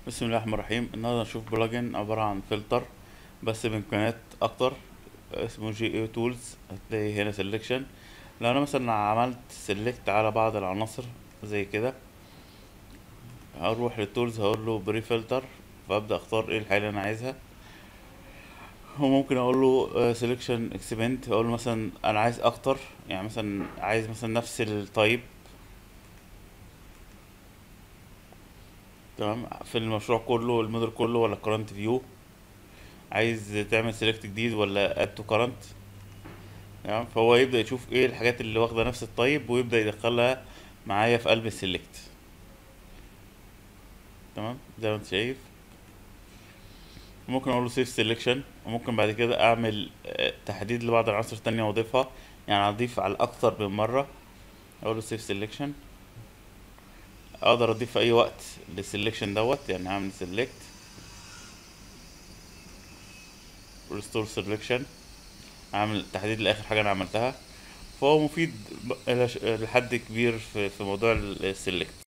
بسم الله الرحمن الرحيم النهارده هنشوف بلجن عبارة عن فلتر بس بإمكانيات أكتر اسمه جي اي تولز هتلاقي هنا سيلكشن لو أنا مثلا عملت سيلكت على بعض العناصر زي كده هروح للتولز هقول له بري فلتر فأبدأ أختار ايه الحاجة اللي أنا عايزها وممكن أقول له سيلكشن اكسبنت أقول له مثلا أنا عايز أكتر يعني مثلا عايز مثلا نفس التايب تمام في المشروع كله الموديل كله ولا كرنت فيو عايز تعمل سيلكت جديد ولا اد تو كرنت تمام فهو يبدأ يشوف ايه الحاجات اللي واخدة نفس الطيب ويبدأ يدخلها معايا في قلب السيلكت تمام زي ما انت شايف ممكن اقول له سيف سيلكشن وممكن بعد كده اعمل آه، تحديد لبعض العناصر التانية واضيفها يعني اضيف على اكتر من مرة اقول له سيف سيلكشن اقدر اضيف في اي وقت للسيلكشن دوت يعني اعمل سيلكت ريستور سيلكشن اعمل تحديد لاخر حاجه انا عملتها فهو مفيد ب- إلى ش- لحد كبير في في موضوع السيلكت